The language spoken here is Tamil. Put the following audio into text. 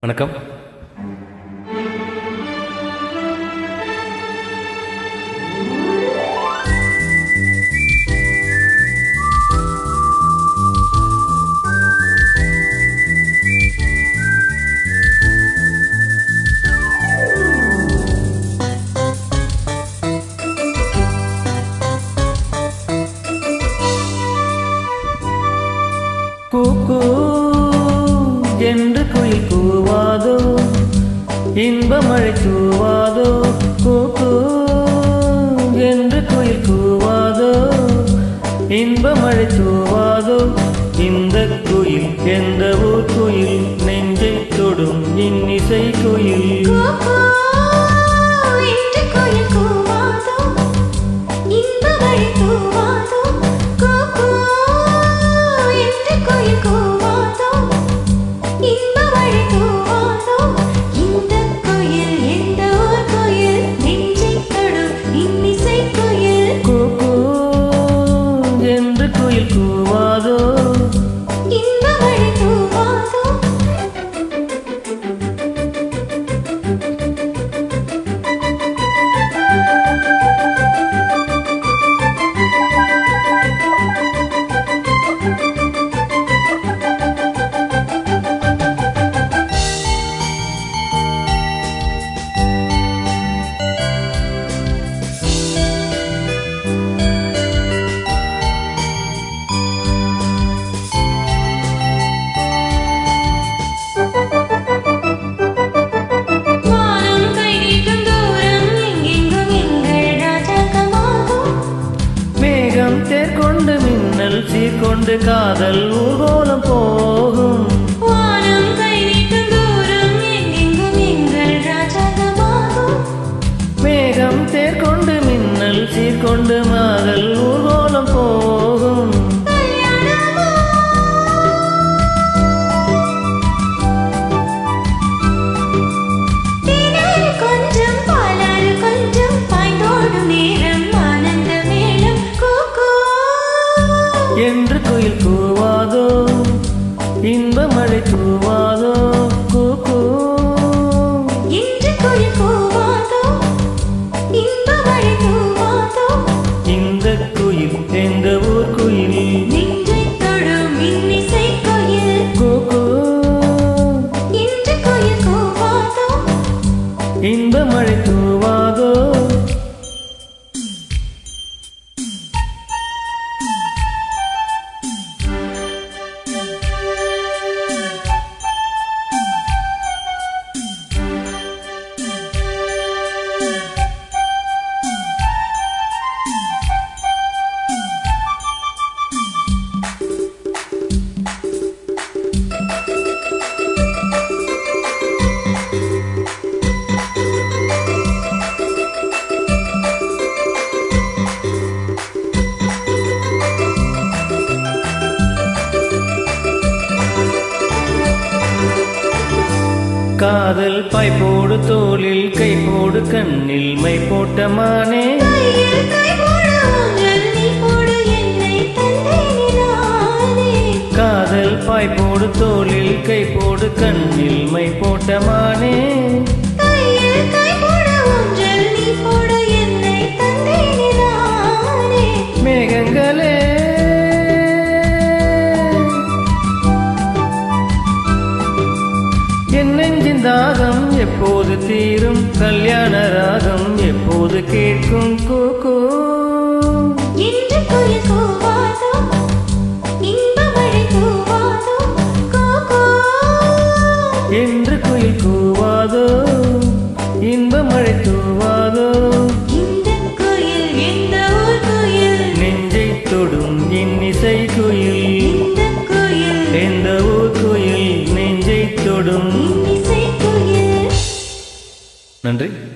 வணக்கம் கூக்கு என்று குயில் கூவாதோ இன்ப மழை தூவாதோ கூக்கு என்று குயில் கூவாதோ இன்ப மழை தூவாதோ இந்த குயில் எந்த ஊர் குயில் நெஞ்சை தொடும் இன்னிசை குயில் கூக்கூ என்று குயில் கூவாதோ இன்ப மழை தூவாதோ கூக்கூ என்று குயில் கூவாதோ இன்ப மழை தூவாதோ இந்த குயில் எந்த ஊர் குயில் நெஞ்சை தொடும் இன்னிசை குயில் கூக்கு என்று குயில் கூவாதோ இன்ப மழை தூவாதோ வானம் கை நீட்டும் தூரம் எங்கெங்கும் எங்கள் ராஜாக்கமாகும் மேகம் தேர்கொண்டு மின்னல் சீர்கொண்டு காதல் ஊர்வலம் போகும் வானம் கை நீட்டும் தூரம் எங்கெங்கும் எங்கள் ராஜாக்கமாகும் மேகம் தேர்கொண்டு மின்னல் சீர்கொண்டு மாதல் ஊர்வலம் போகும் கல்யாணமோ தேனாறு கொஞ்சம் பாலாறு கொஞ்சம் பாய்ந்தோடும் நேரம் ஆனந்த மேளம் கூக்கூ என்று குயில் கூவாதோ இன்ப மழை தூவாதோ கூக்கு இன்று குயில் கூவாதோ இன்ப மழை தூவாதோ இந்த குயில் எந்த ஊர் குயில் நெஞ்சைத் தொடும் இன்னிசை குயில் கூக்கு இன்று குயில் கூவாதோ இன்ப மழை தூவாதோ காதல் பாய் போடு தோளில் கை போடு கண்ணில் மை போட்ட மானே கையில் கை போடு ஊஞ்சல் நீ போடு என்னை தந்தேனானே காதல் பாய் போடு தோளில் கை போடு கண்ணில் மை போட்ட மானே கையில் கை போடு ஊஞ்சல் நீ போடு என்னை தந்தேனானே மேகங்களே என் நெஞ்சின் தாகம் எப்போது தீரும் கல்யாண ராகம் எப்போது கேட்கும் கூக்கு இன்று குயில் கூவாதோ இன்ப மழை தூவாதோ கூக்கூ என்று குயில் கூவாதோ இன்ப மழை தூவாதோ இந்த குயில் எந்த ஊர் குயில் நெஞ்சை தொடும் இன்னிசை குயில் இந்த குயில் எந்த ஊர் குயில் நெஞ்சை தொடும் இன்னிசை குயில் நன்றி